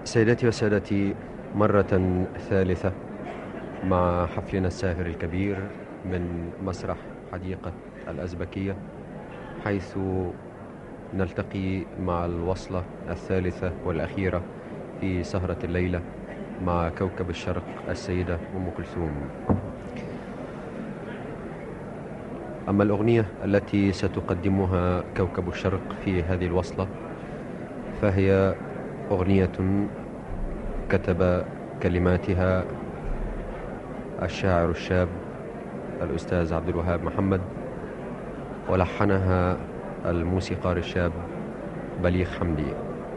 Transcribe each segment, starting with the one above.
سيداتي وسادتي مرة ثالثة مع حفلنا الساهر الكبير من مسرح حديقة الأزبكية حيث نلتقي مع الوصلة الثالثة والأخيرة في سهرة الليلة مع كوكب الشرق السيدة أم كلثوم أما الأغنية التي ستقدمها كوكب الشرق في هذه الوصلة فهي أغنية كتب كلماتها الشاعر الشاب الأستاذ عبد الوهاب محمد ولحنها الموسيقار الشاب بليغ حمدي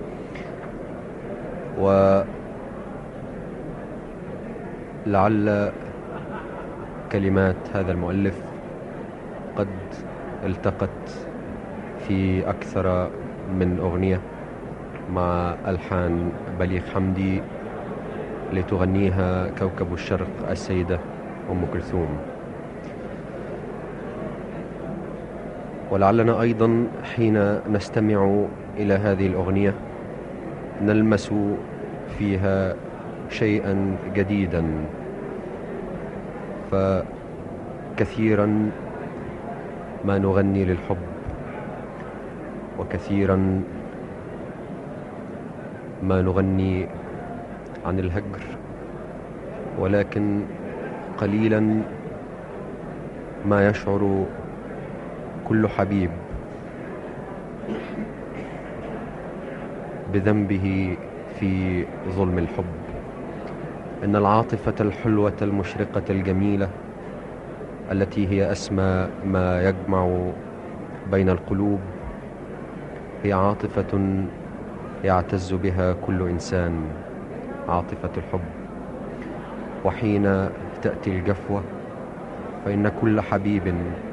ولعل كلمات هذا المؤلف قد التقت في أكثر من أغنية مع ألحان بليغ حمدي لتغنيها كوكب الشرق السيدة أم كلثوم ولعلنا أيضا حين نستمع إلى هذه الأغنية نلمس فيها شيئا جديدا فكثيرا ما نغني للحب وكثيرا ما نغني عن الهجر ولكن قليلا ما يشعر كل حبيب بذنبه في ظلم الحب ان العاطفه الحلوه المشرقه الجميله التي هي اسمى ما يجمع بين القلوب هي عاطفه يعتز بها كل انسان عاطفه الحب وحين تاتي الجفوه فان كل حبيب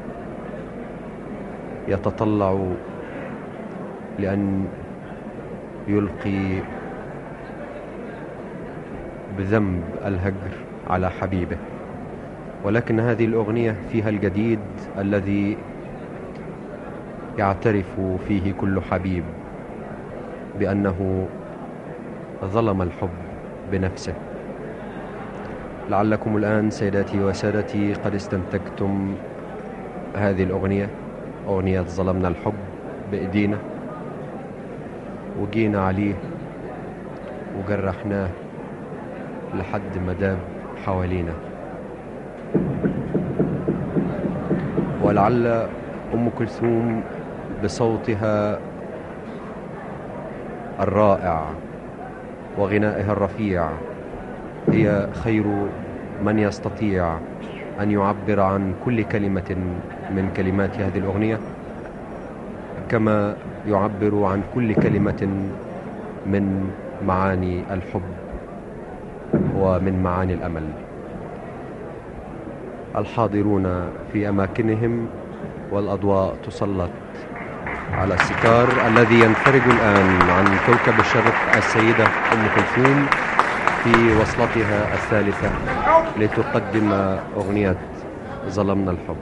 يتطلع لان يلقي بذنب الهجر على حبيبه ولكن هذه الاغنيه فيها الجديد الذي يعترف فيه كل حبيب بانه ظلم الحب بنفسه لعلكم الان سيداتي وسادتي قد استنتجتم هذه الاغنيه اغنيه ظلمنا الحب بايدينا وجينا عليه وجرحناه لحد ما داب حوالينا ولعل ام كلثوم بصوتها الرائع وغنائها الرفيع هي خير من يستطيع ان يعبر عن كل كلمه من كلمات هذه الاغنيه كما يعبر عن كل كلمه من معاني الحب ومن معاني الامل الحاضرون في اماكنهم والاضواء تسلط على الستار الذي ينفرج الان عن كوكب الشرق السيده ام كلثوم في وصلتها الثالثه لتقدم اغنيه ظلمنا الحب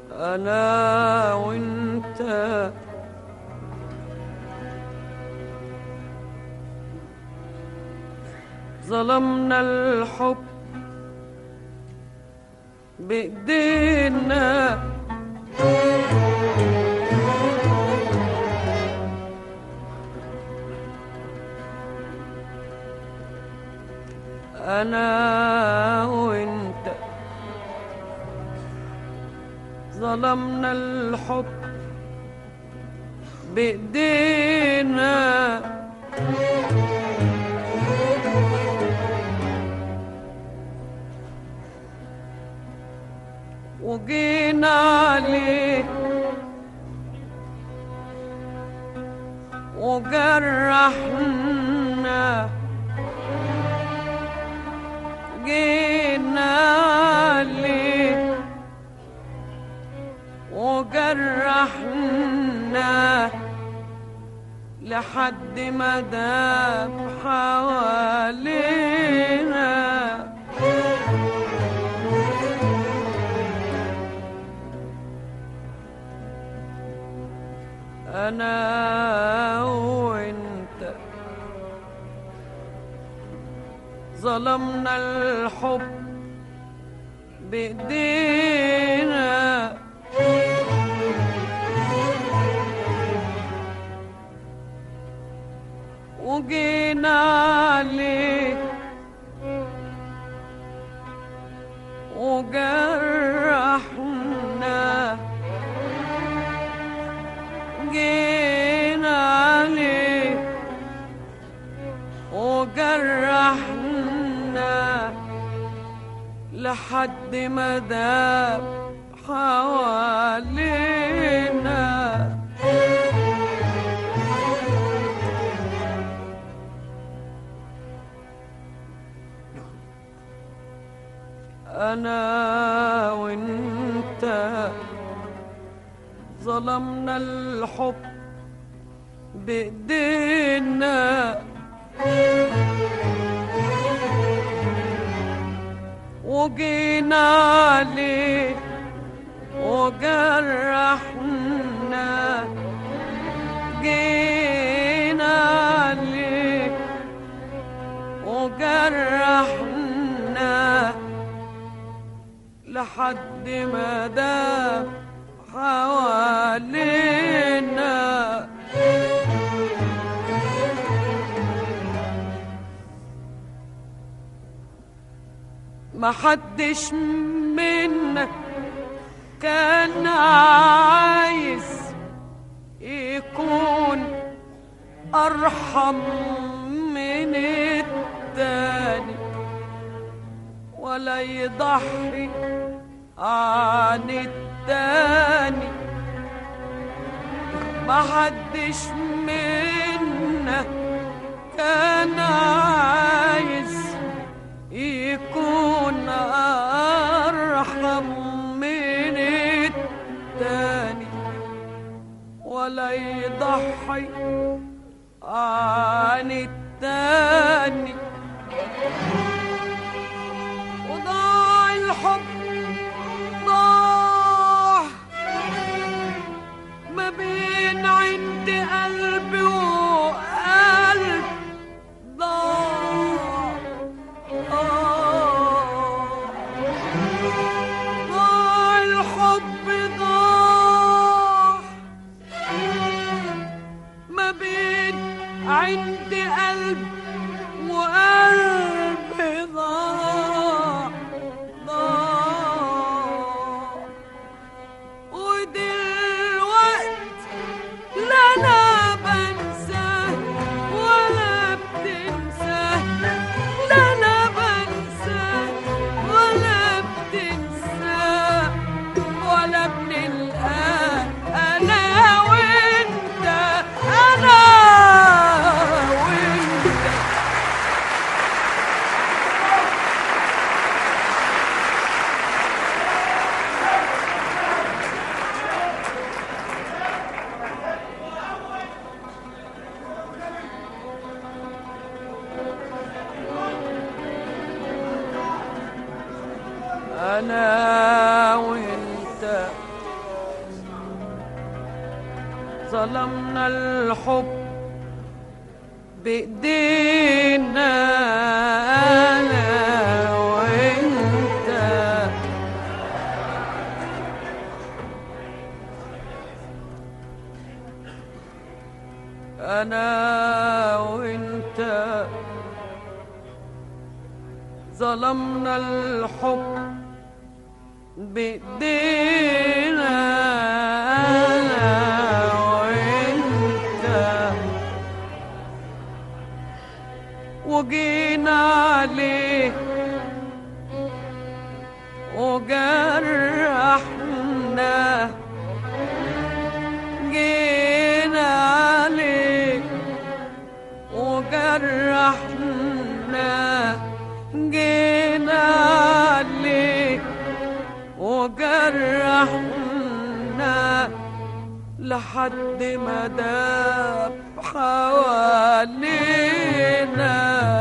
أنا وأنت ظلمنا الحب بإيدينا أنا وأنت ظلمنا الحب بإيدينا وجينا عليه وجرحنا جينا عليه وجرحنا لحد ما داب حوالينا أنا وأنت ظلمنا الحب بإيدينا وجينا عليه وجرحنا جينا عليه وجرحنا لحد ما داب حوالينا أنا وأنت ظلمنا الحب بإيدينا وجينا عليه وجرحنا جينا عليه وجرحنا لحد ما دام حوالينا ما حدش منا كان عايز يكون أرحم من التاني ولا يضحي عن التاني ما حدش منا كان عايز يكون أرحم من التاني ولا يضحي عن التاني وضاع الحب ضاع ما بين عند قلبي وقلب ضاع آه. ضاع الحب ضاع ما بين عند قلب وقلب ظلمنا الحب بإيدينا أنا وأنت أنا وأنت ظلمنا الحب بإيدينا أنا وأنت وجينا عليه وجرحنا جينا عليه وجرحنا جينا عليه وجرحنا لحد ما داب حوالينا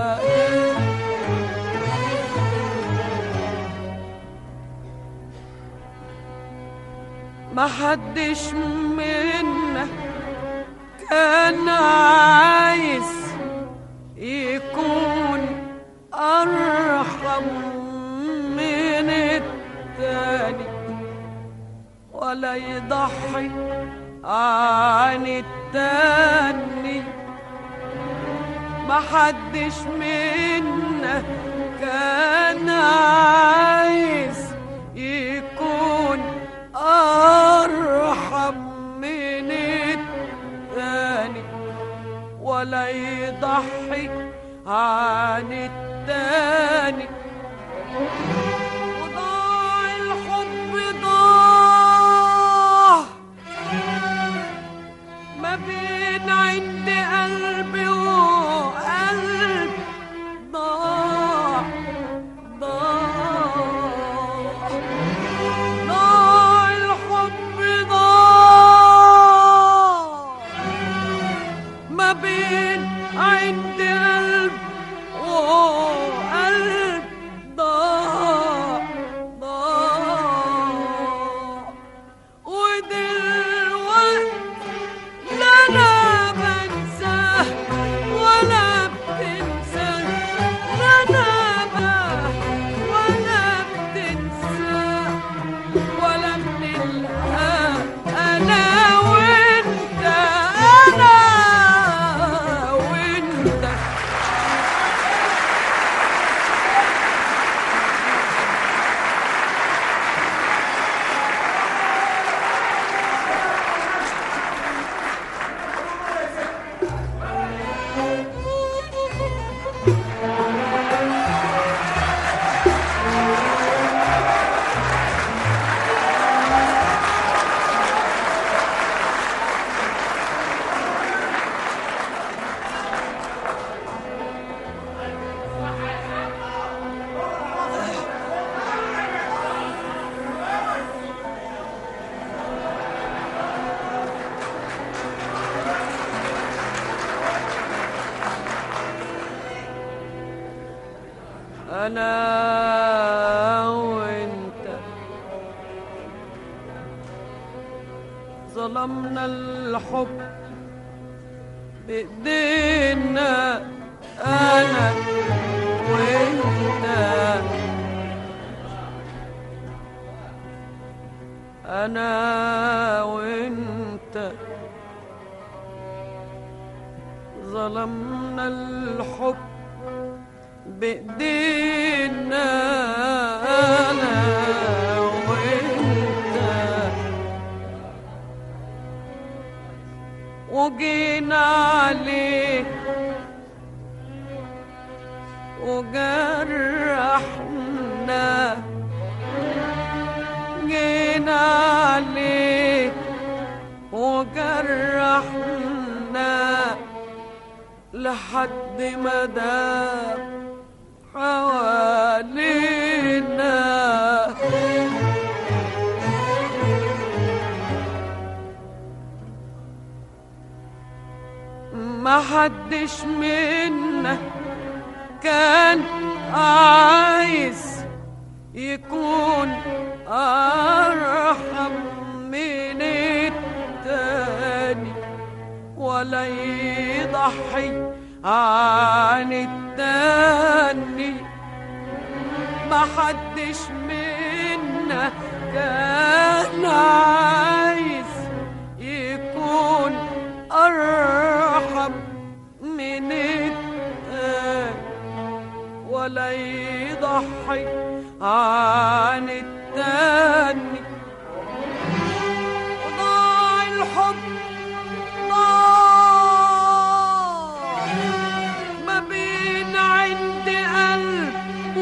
ما حدش منا كان عايز يكون أرحم من التاني ولا يضحي عن التاني ما حدش منا كان عايز يكون أرحم من التاني ولا يضحي عن التاني وضاع الحب ضاع ما بين عند قلبي وقلب ضاع ضاع ضاع الحب ضاع ما بين عند قلب وقلب ضاع ضاع ودلوقتي لا انا بنساه ولا بتنساه لا انا باه ولا بتنساه ولا بنلقاه انا وانت انا وانت انا وانت ظلمنا الحب بايدينا انا وانت انا وانت ظلمنا الحب بإيدينا أنا وأنت وجينا عليه وجرحنا جينا عليه وجرحنا لحد ما داب حوالينا ما حدش منا كان عايز يكون أرحم من التاني ولا يضحي عن التاني محدش منا كان عايز يكون أرحم من التاني ولا يضحي عن التاني وضاع الحب ضاع ما بين عند قلب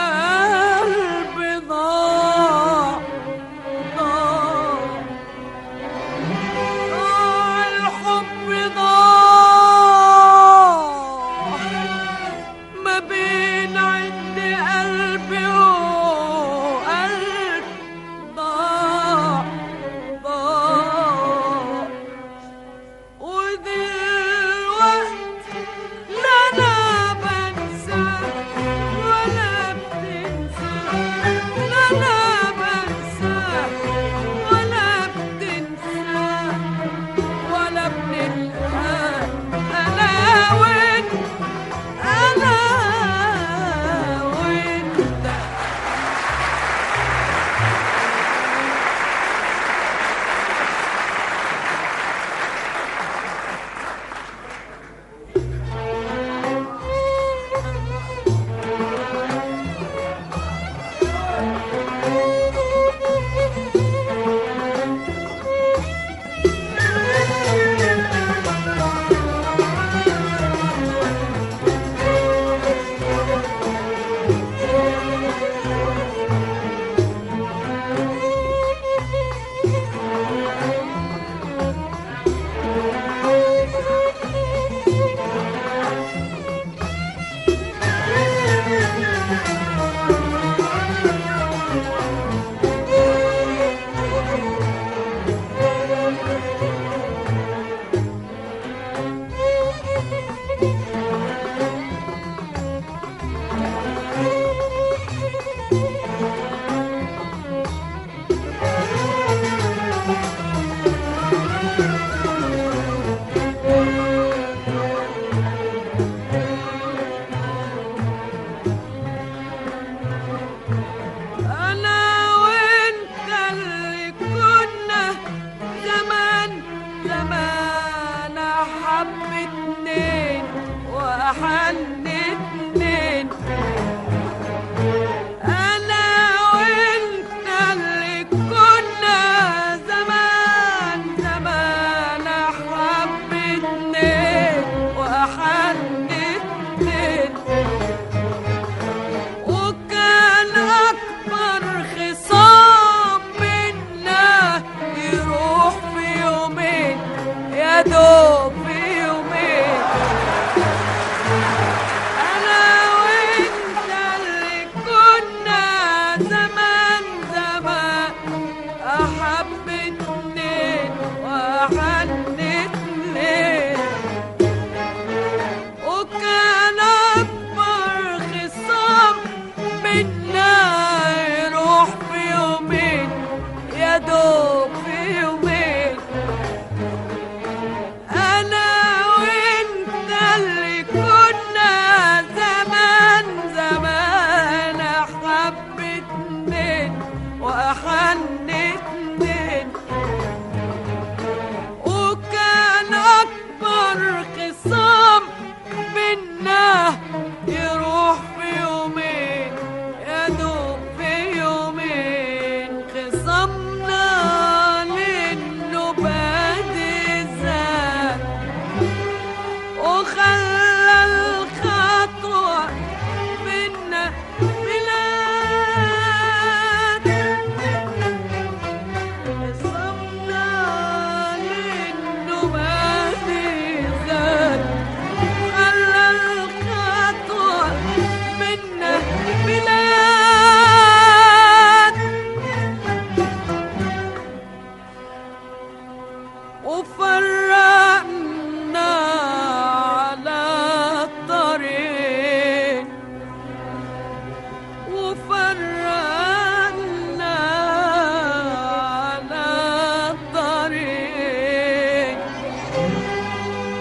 وقلب ضاع ضاع ضاع الحب ضاع ما بين عند قلبي وقلب ضاع ضاع ودلوقتي لا انا بنسى ولا بتنسى لا انا بنسى ولا بتنسى ولا بنلقى انا وانت انا وانت أنا وأنت اللي كنا زمان زمان أحب اتنين وأحن اتنين أنا وأنت اللي كنا زمان زمان أحب اتنين وأحن اتنين وكان أكبر خصام منا يروح في يومين يا دوب في يومين أنا وأنت اللي كنا زمان زمان أحب اتنين وأحن اتنين وكان أكبر خصام منا يروح في يومين يا دوب في يومين أنا وأنت اللي كنا زمان زمان أحب اتنين وأحن اتنين وكان أكبر خصام منا يروح في يومين يا دوب في يومين خصمنا للنبات زاد وخلى الخطوة منا بلاد خصمنا للنبات زاد خلى الخطوة منا بلاد وفرقنا على الطريق وفرقنا على الطريق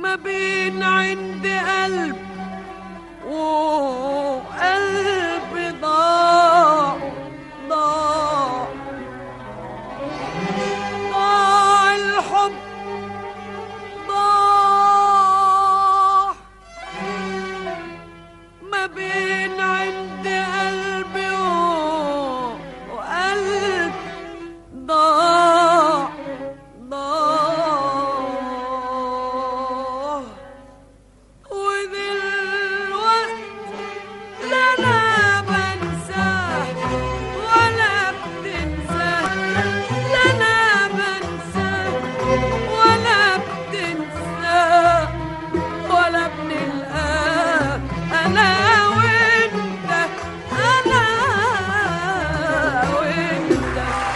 ما بين عند قلب وقلب ضاع ضاع ضاع الحب ضاع ما بين عند قلبي و- وقلب ضاع ضاع ودلوقتي لا انا بنساه ولا بتنساه لا انا بنساه ولا بتنساه ولا بنلقاه انا وانت انا وانت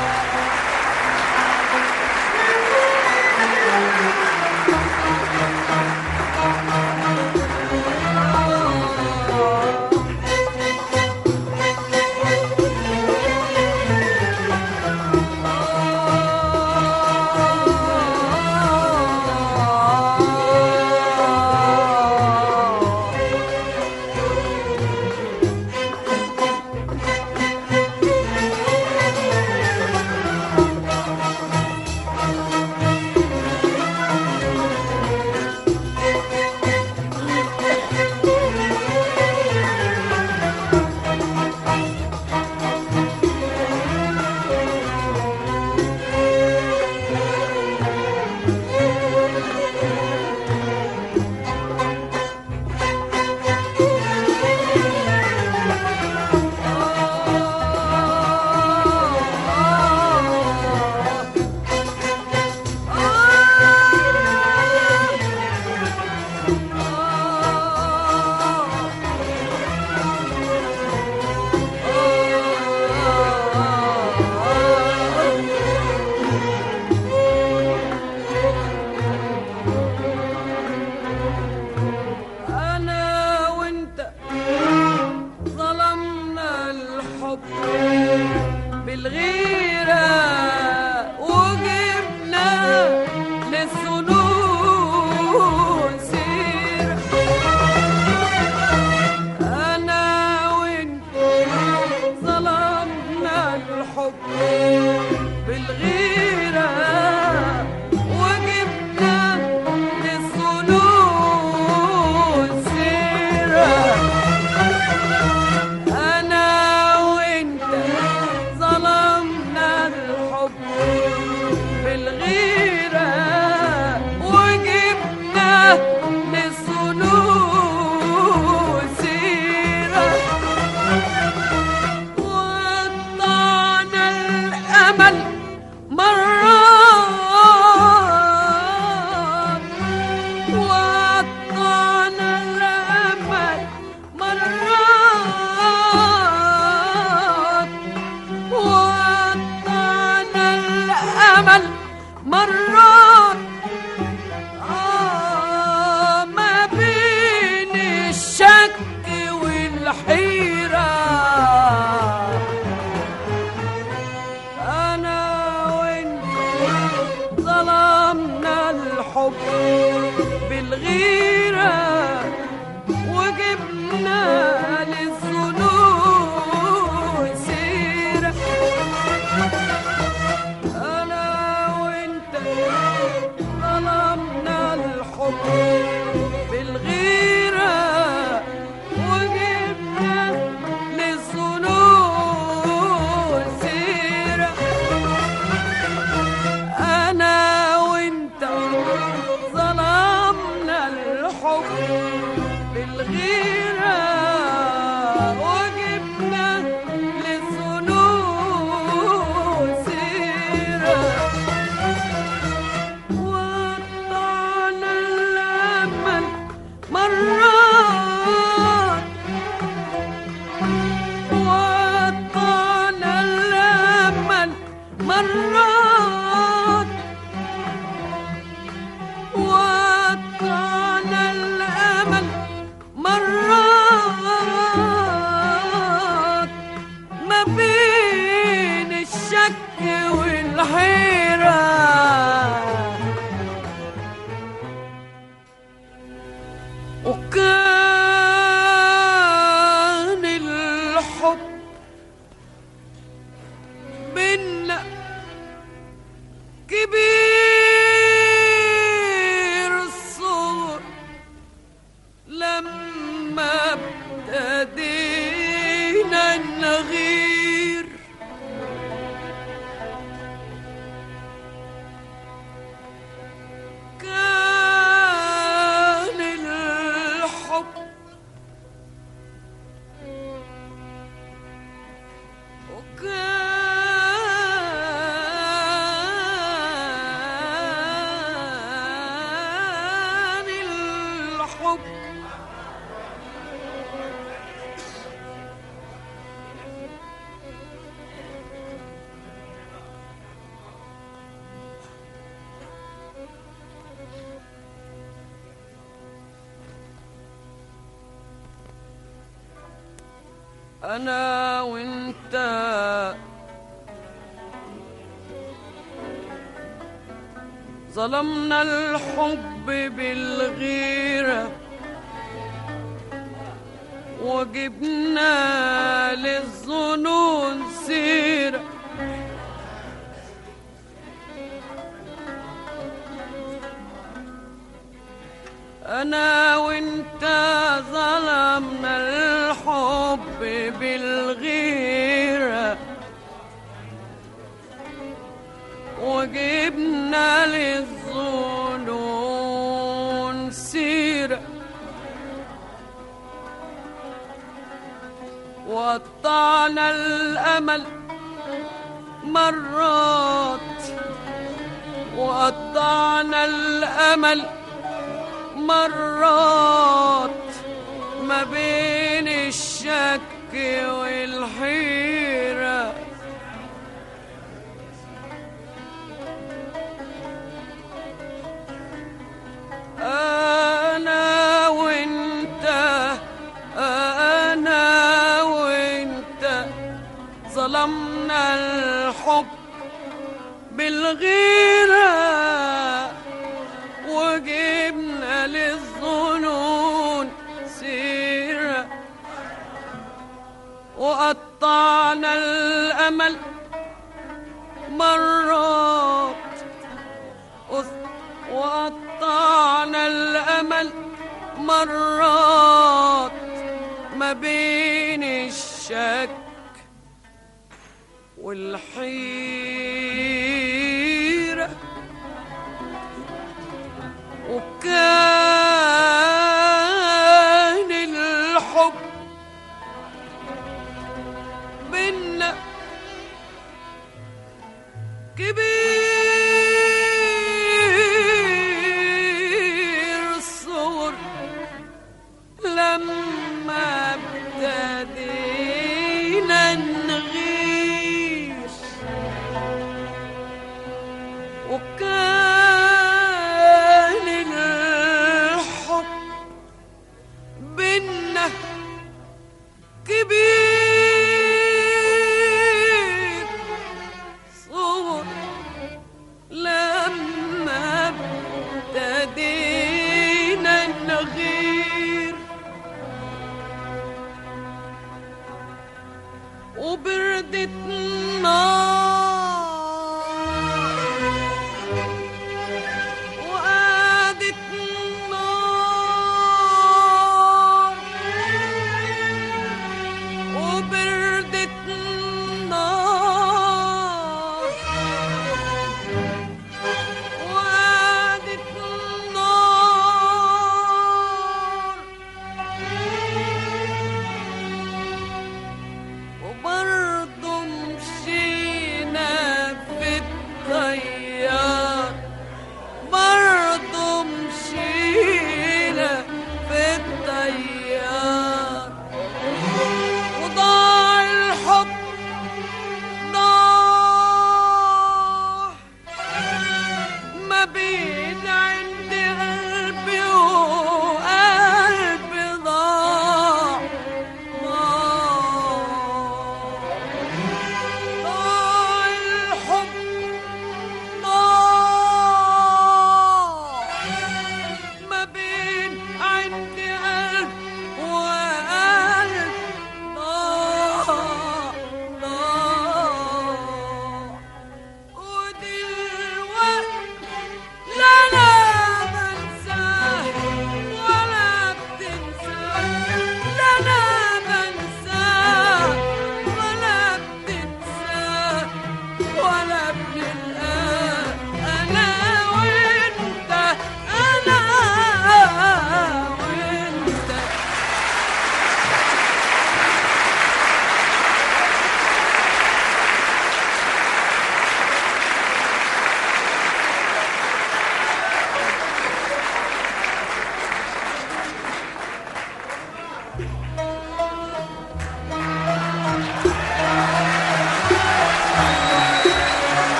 أنا وأنت ظلمنا الحب بالغيرة وجبنا للظنون سيرة أنا وأنت ظلمنا الحب بالغيرة وجبنا للظنون سيرة أنا وأنت ظلمنا الحب بالغيرة وجبنا للظنون سيرة وقطعنا الأمل مرات وقطعنا الأمل مرات وقطعنا الأمل مرات آه ما بين الشك والحيرة أنا وأنت ظلمنا الحب بالغيرة وجبنا للظنون سيرة أنا وأنت ظلمنا الحب بالغيرة وجبنا للظنون سيرة أنا وأنت ظلمنا الحب بالغيرة انا وانت ظلمنا الحب بالغيره وجبنا للظنون سيره انا وانت ظلمنا الحب بالغيره وجبنا للظنون سيره وقطعنا الامل مرات وقطعنا الامل مرات ما بين الشك والحيرة أنا وأنت أنا وأنت ظلمنا الحب بالغيرة وجبنا للظنون سيرة وقطعنا الأمل مرات وقطعنا الأمل مرات ما بين الشك والحيرة وكان الحب بينا كبير الصور لما ابتدينا نغير وكان الحب بينا كبير صور لما ابتدينا نغير وبردت النار وقعدت النار وبردت النار وقعدت النار وبرضه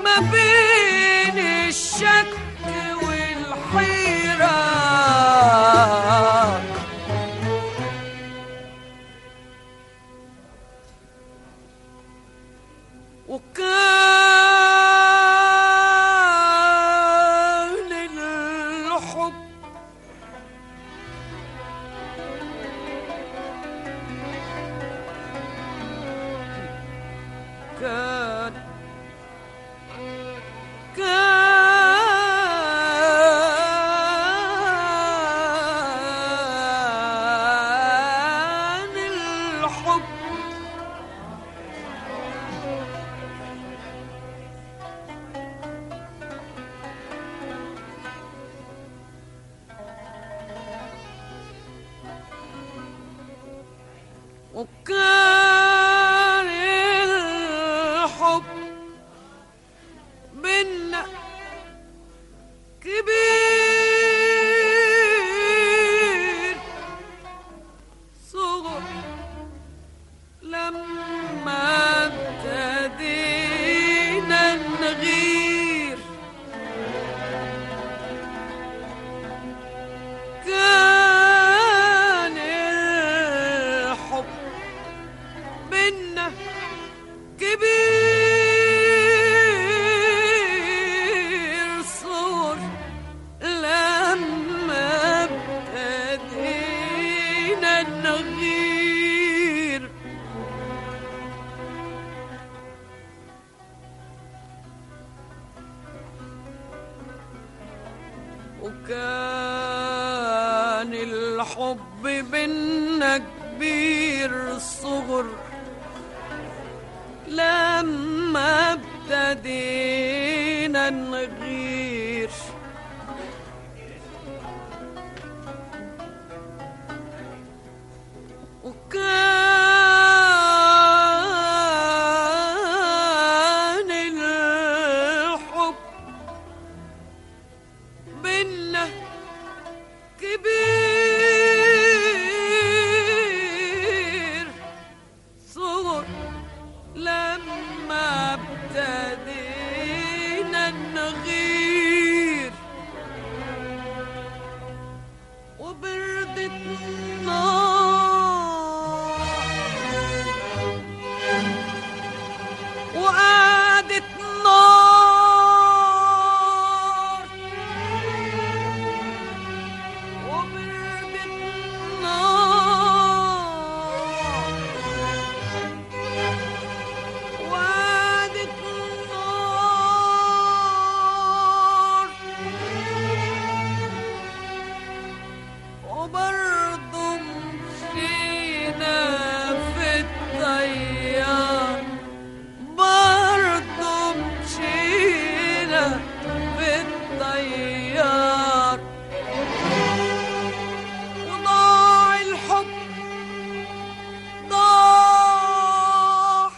ما بين الشك والحيرة وكان الحب كان كان الحب وكان الحب بينا كبير صغر لما ابتدينا نغير كان الحب بينا كبير صور لما ابتدينا نغير وكان الحب بينا كبير الصغر لما ابتدينا نغير وكان الحب بينا كبير صغر لما ابتدينا نغير وبردت النار وقعدت نار وبردت النار وقعدت نار وبرضه مشينا في الطيار برضه مشينا في الطيار وضاع الحب ضاع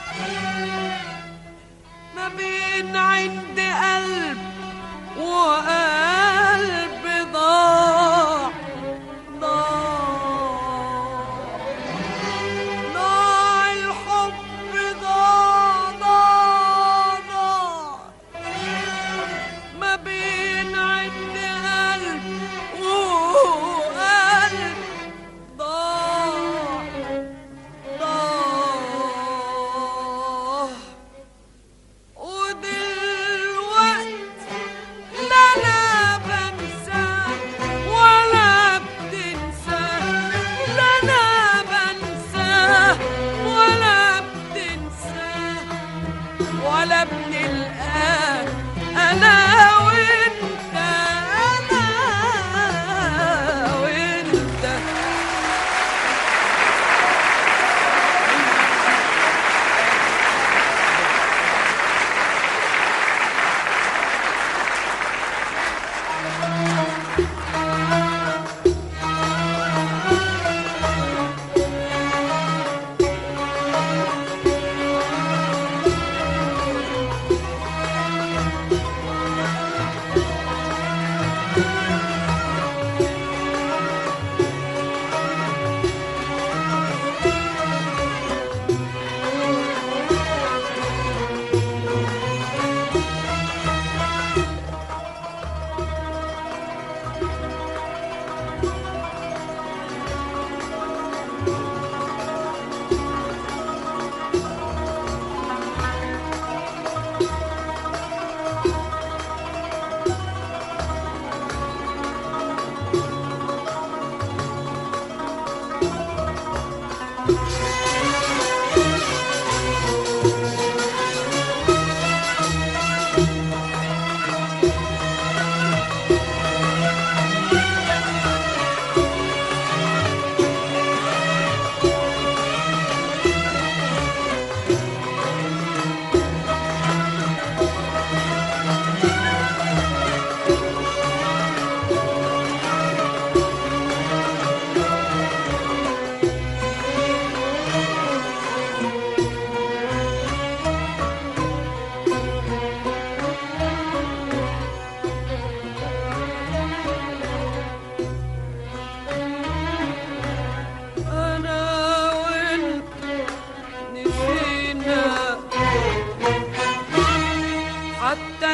ما بين عند قلب وقلب ضاع ضاع ضاع الحب ضاع ضاع ضاع ما بين عند قلب وقلب ضاع ضاع ودلوقت لا لا بنساه ولا بتنساه لا لا بنساه ولا بتنساه ولا بنلقاه انا وانت انا وانت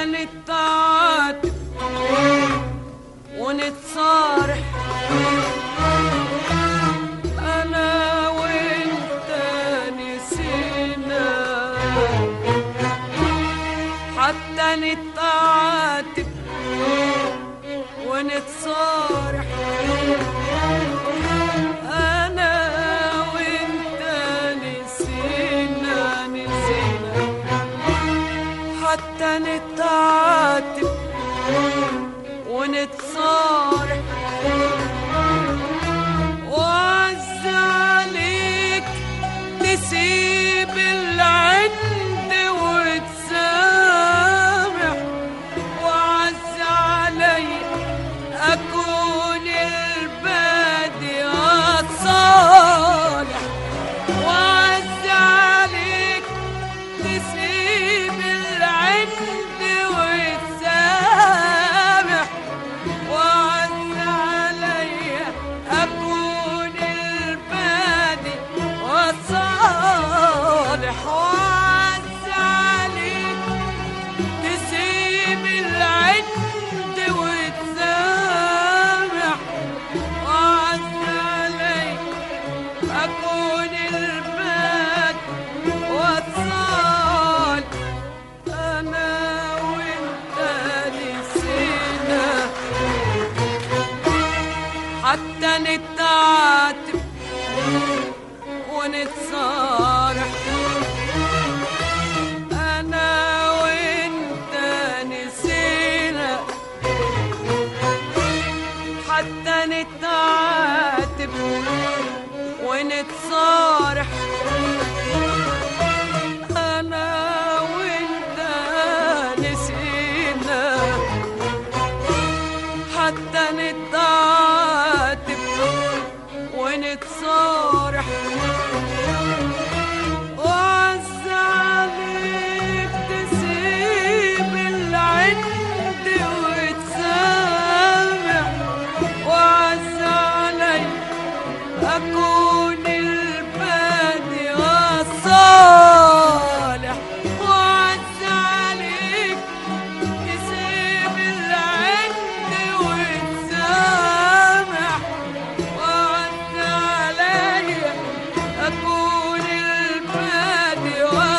نتعاتب ونتصارح انا وانت نسينا حتى نتعاتب ونتصارح انا وانت نسينا نسينا حتى نتعاتب ونتصارح وعز عليك تسيب العند وتسامح وعز علي أكون البادي الصالح وعز عليك تسيب العند وتسامح وعز علي أكون البادي والصالح وعز عليك تسيب العند وتسامح وعز علي أكون الباد والصال أنا وأنت نسينا حتى نتعاتب ونتصارح أنا وأنت نسينا حتى نتعاتب ونتصارح أنا وأنت نسينا حتى نتعاتب ونتصارح وعز عليك تسيب العند وتسامح وعز علي أكون البادي والصالح وعز عليك تسيب العند وتسامح وعز علي أكون البادي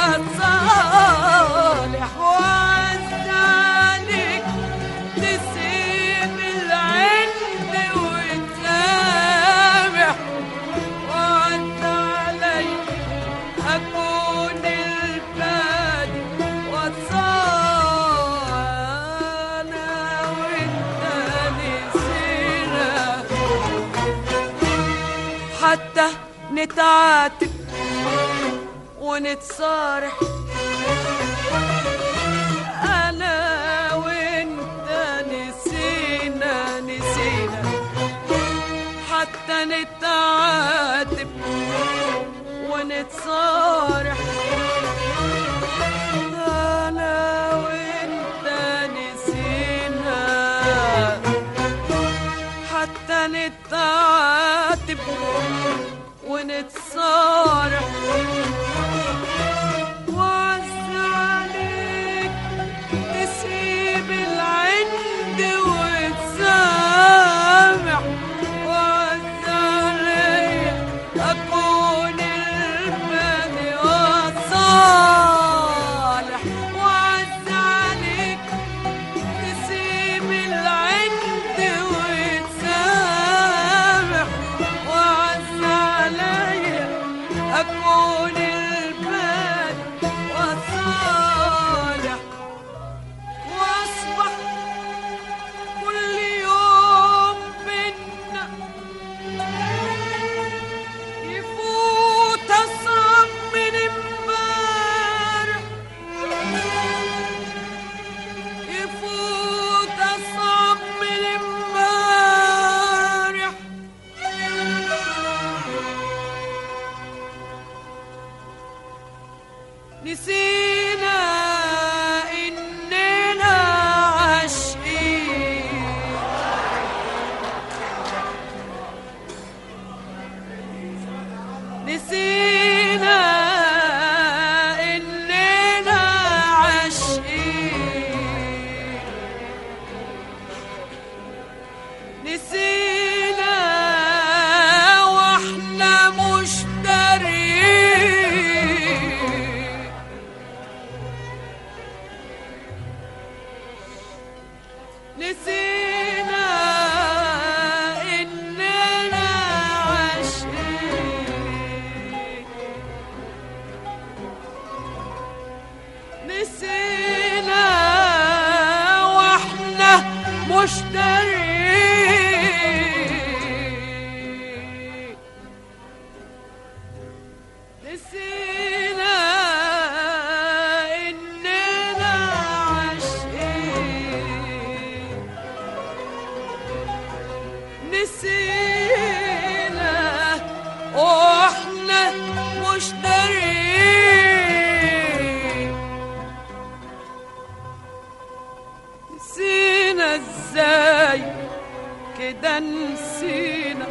والصالح وعز عليك تسيب العند وتسامح وعد علي أكون البادي وصانا وانت نسينا حتى نتعاتب ونتصارح أنا وانت نسينا نسينا حتى نتعاتب ونتصارح أنا وأنت نسينا حتى نتعاتب ونتصارح نسينا إننا عاشقين نسينا واحنا مشترين نسينا إننا عاشقين نسينا واحنا مشترين نسينا ازاي كده نسينا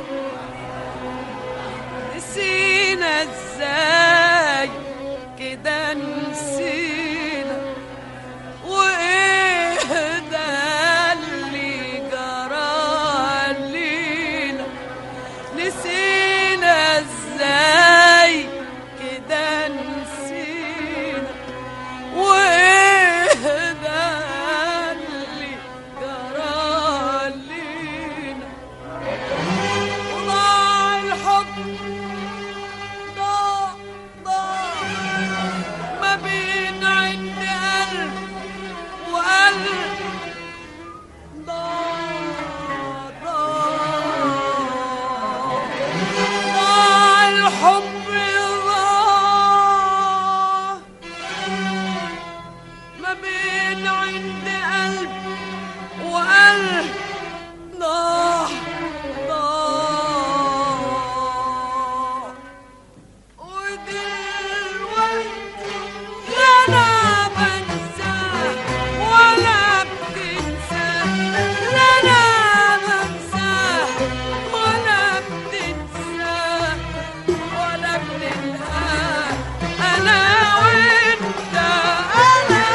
نسينا ازاي كده نسينا وايه ده اللي جرى لينا نسينا ازاي كده نسينا وايه ده اللي جرى لينا وضاع الحب ضاع ضاع ما بين عند قلب وقلب ضاع ضاع ضاع الحب ضاع ما بين عند قلب وقلب ضاع ضاع ودلوقتي لا انا بنساه ولا بتنساه لا انا بنساه ولا بتنساه ولا بنلقاه انا وانت انا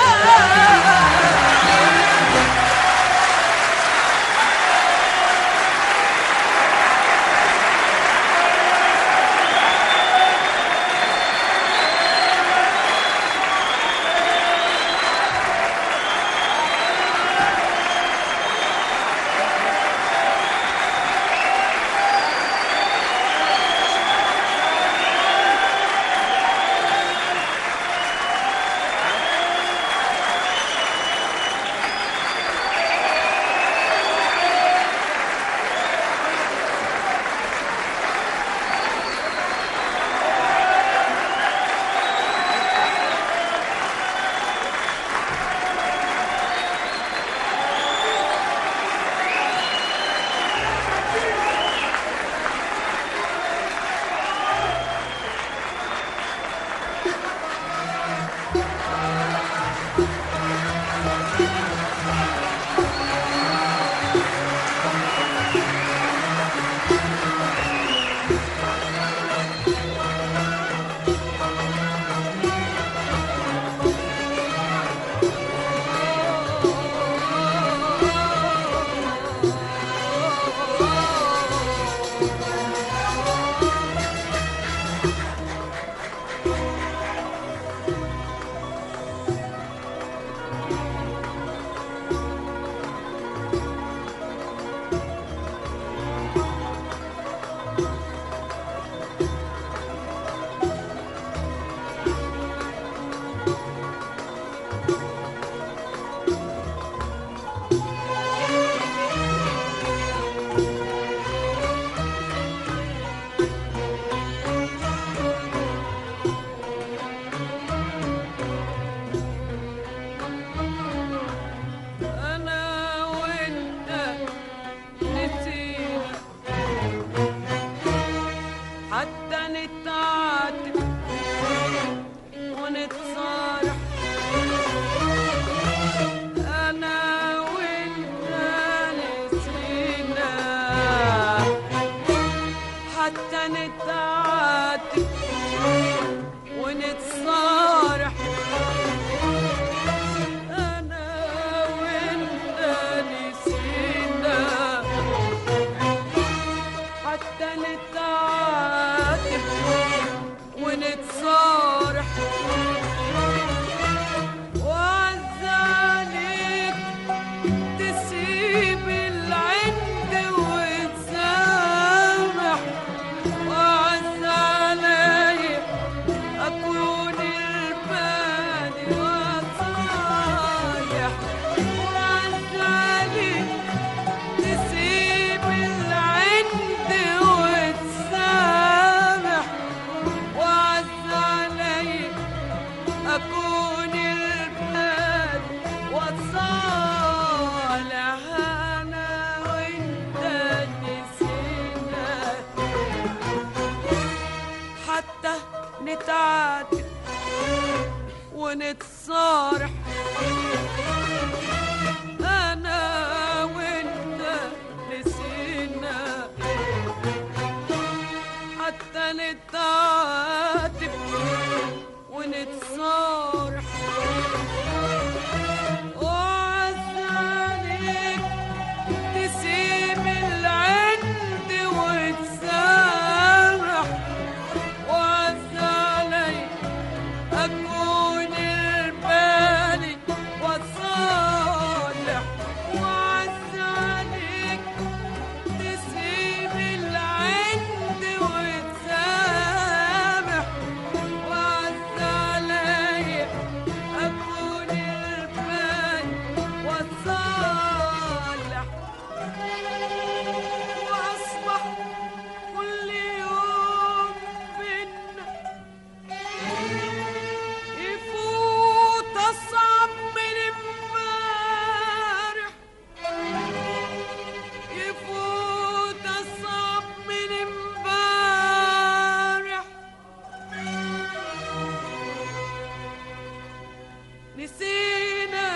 نسينا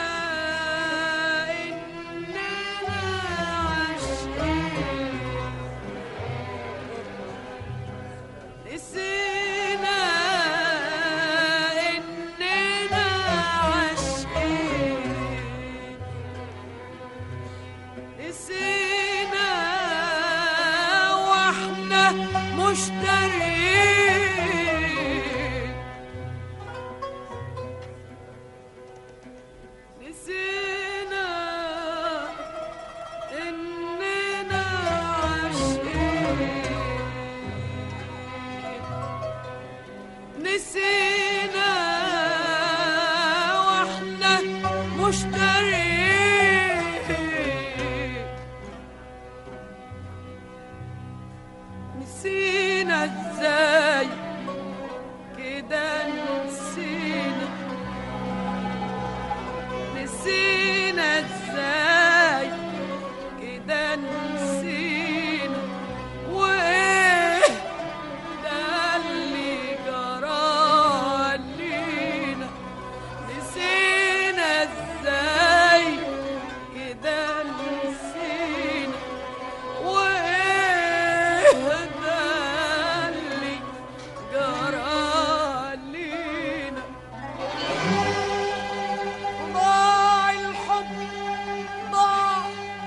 إننا عاشقين نسينا إننا عاشقين نسينا واحنا مشترين نسينا إننا عاشقين نسينا واحنا مشترين نسينا ازاي كده نسينا نسينا ازاي كده نسينا وايه ده اللي جرى لينا نسينا ازاي كده نسينا وايه ده اللي جرى لينا ضاع الحب ضاع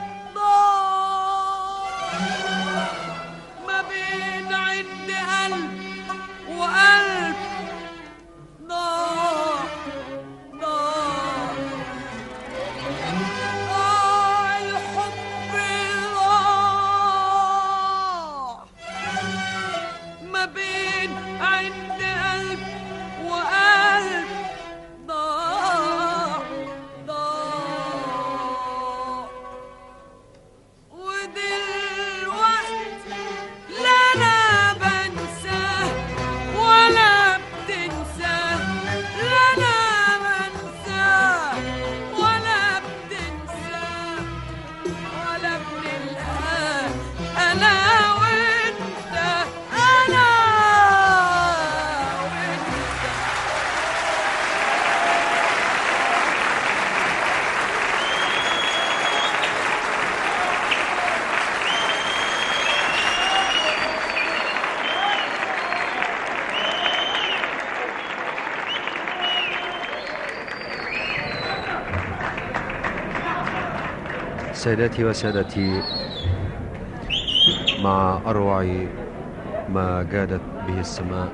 ضاع ما بين عند قلب وقلب ضاع ضاع ضاع الحب ضاع ما بين عند قلب وقلب ضاع ضاع ودلوقتي لا انا بنساه ولا بتنساه لا انا بنساه ولا بتنساه ولا بنلقاه انا وانت انا وانت سيداتي وسادتي مع أروع ما جادت به السماء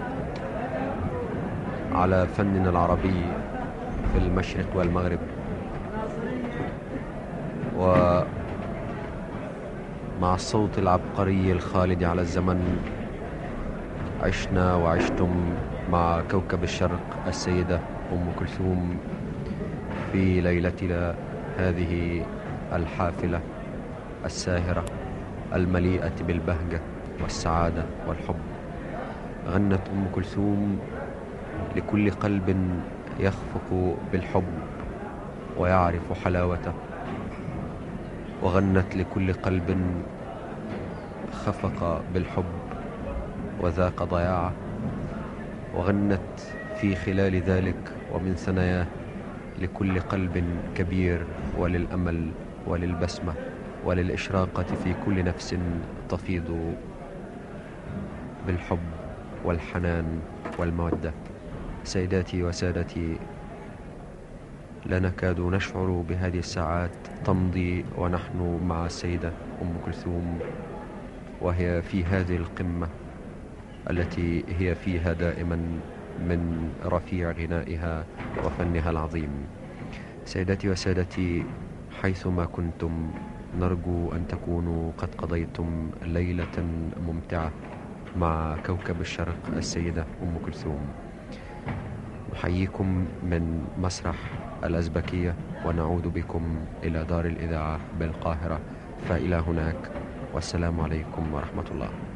على فننا العربي في المشرق والمغرب ومع الصوت العبقري الخالد على الزمن عشنا وعشتم مع كوكب الشرق السيدة أم كلثوم في ليلتنا هذه الحافلة الساهرة المليئة بالبهجة والسعادة والحب غنت أم كلثوم لكل قلب يخفق بالحب ويعرف حلاوته وغنت لكل قلب خفق بالحب وذاق ضياعه وغنت في خلال ذلك ومن ثناياه لكل قلب كبير وللامل وللبسمه وللاشراقه في كل نفس تفيض بالحب والحنان والموده سيداتي وسادتي لا نكاد نشعر بهذه الساعات تمضي ونحن مع السيده ام كلثوم وهي في هذه القمه التي هي فيها دائما من رفيع غنائها وفنها العظيم سيداتي وسادتي حيثما كنتم نرجو ان تكونوا قد قضيتم ليله ممتعه مع كوكب الشرق السيده ام كلثوم نحييكم من مسرح الازبكيه ونعود بكم الى دار الاذاعه بالقاهره فالى هناك والسلام عليكم ورحمه الله